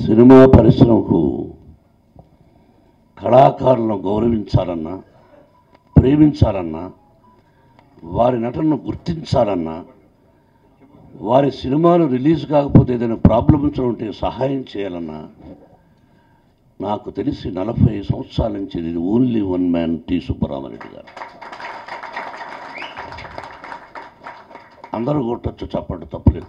cinema పరిశ్రమకు కళాకారులను గౌరవించాలన్నా ప్రేమించాలన్నా వారి నటనను గుర్తించాలన్నా వారి సినిమాలు రిలీజ్ కాకపోతే ఏదైనా ప్రాబ్లమ్స్ ఉంటే సహాయం చేయాలన్నా నాకు తెలిసి నలభై సంవత్సరాల నుంచి ఇది only one man T Subbarami Reddy గారు అందరూ కొట్టచ్చు చప్పట్టు తప్పలేదు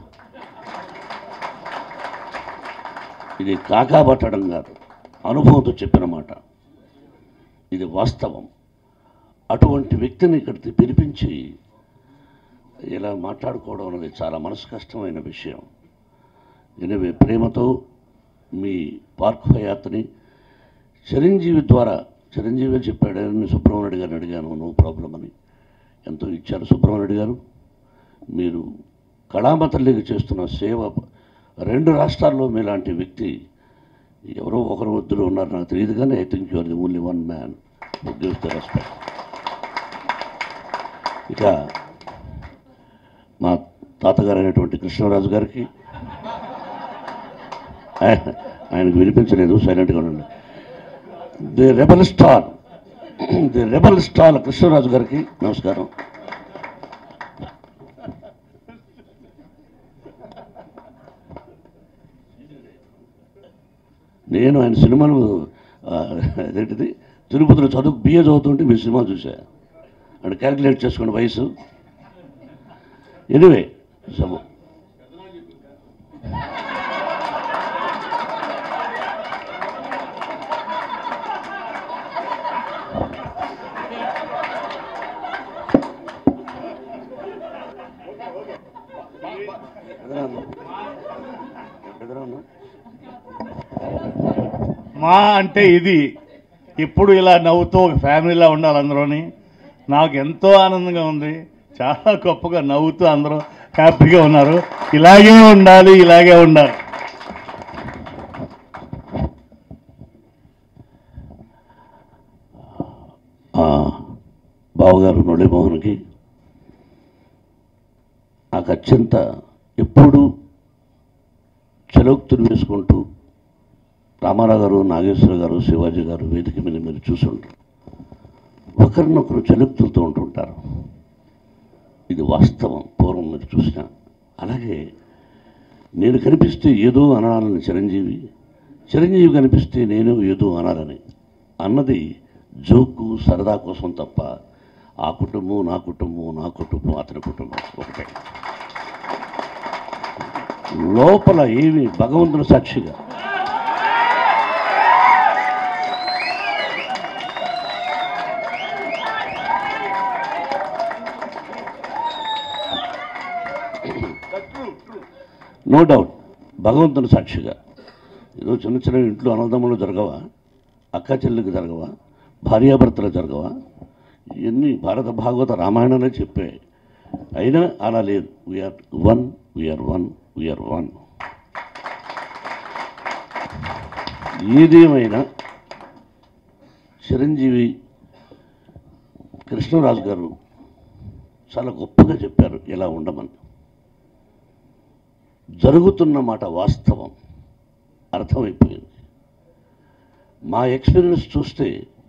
ఇది కాకాబట్టడం కాదు అనుభవంతో చెప్పిన మాట ఇది వాస్తవం అటువంటి వ్యక్తిని ఇక్కడికి పిలిపించి ఇలా మాట్లాడుకోవడం అనేది చాలా మనసు కష్టమైన విషయం ఎనివే ప్రేమతో మీ పార్క్ హయాత్ని చిరంజీవి ద్వారా చిరంజీవి చెప్పాడు నేను సుబ్రహ్మణ్యుడు గారిని అడిగాను నో ప్రాబ్లం అని ఎంతో ఇచ్చారు సుబ్రహ్మణ్యుడు గారు మీరు కళామ తల్లికి చేస్తున్న సేవ రెండు రాష్ట్రాల్లో మీలాంటి వ్యక్తి ఎవరో ఒకరు వద్దులు ఉన్నారు నాకు తెలియదు కానీ I think you are the only one man gives the respect ఇక మా తాతగారు అయినటువంటి కృష్ణరాజు గారికి ఆయన- ఆయనకు వినిపించలేదు సైలెంట్గా ఉండండి the rebel star the rebel star Krishnaraju గారికి నమస్కారం నేను ఆయన సినిమాలు ఆ, అదేంటిది తిరుపతిలో చదువు బిఏ చదువుతుంటే మీ సినిమా చూసా అంటే క్యాలిక్యులేట్ చేసుకోండి వయసు ఎనివే సబు ఎదురా ఉన్నా మా అంటే ఇది ఇప్పుడు ఇలా నవ్వుతూ ఒక ఫ్యామిలీలా ఉండాలి అందరూని నాకు ఎంతో ఆనందంగా ఉంది చాలా గొప్పగా నవ్వుతూ అందరూ హ్యాపీగా ఉన్నారు ఇలాగే ఉండాలి ఇలాగే ఉండాలి ఆ, బావగారు మురళీమోహన్కి నాకు అత్యంత ఎప్పుడు చలోక్తులు వేసుకుంటూ రామారావు గారు నాగేశ్వర గారు శివాజీ గారు వేదిక మీద మీరు చూసుంటారు ఒకరినొకరు చలోక్తులతో ఉంటుంటారు ఇది వాస్తవం పూర్వం మీరు చూసిన అలాగే నేను కనిపిస్తే ఏదో అనాలని చిరంజీవి చిరంజీవి కనిపిస్తే నేను ఏదో అనాలని అన్నది జోకు సరదా కోసం తప్ప ఆ కుటుంబం నా కుటుంబం నా కుటుంబం అతని కుటుంబం ఒకటే లోపల ఏమి భగవంతుని సాక్షిగా నో డౌట్ భగవంతుని సాక్షిగా ఏదో చిన్న చిన్న ఇంట్లో అన్నదమ్ములు జరగవా అక్క చెల్లికి జరగవా భార్యాభర్తలు జరగవా ఇవన్నీ భారత భాగవత రామాయణనే చెప్పే అయినా అలా లేదు we are one we are one we are one ఏదేమైనా చిరంజీవి కృష్ణరాజు గారు చాలా గొప్పగా చెప్పారు ఇలా ఉండమని జరుగుతున్న మాట వాస్తవం అర్థమైపోయింది మా ఎక్స్పీరియన్స్ చూస్తే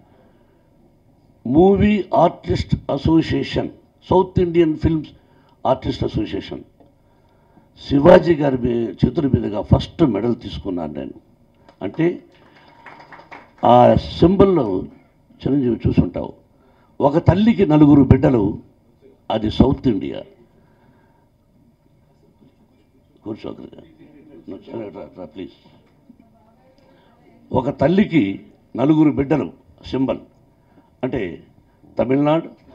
movie artist association South Indian films artist association Shivaji గారి మీ చేతుల మీదుగా ఫస్ట్ మెడల్ తీసుకున్నాను నేను అంటే ఆ సింబల్లో చిరంజీవి చూసుంటావు ఒక తల్లికి నలుగురు బిడ్డలు అది సౌత్ ఇండియా కూర్చో ప్లీజ్ ఒక తల్లికి నలుగురు బిడ్డలు సింబల్ అంటే తమిళనాడు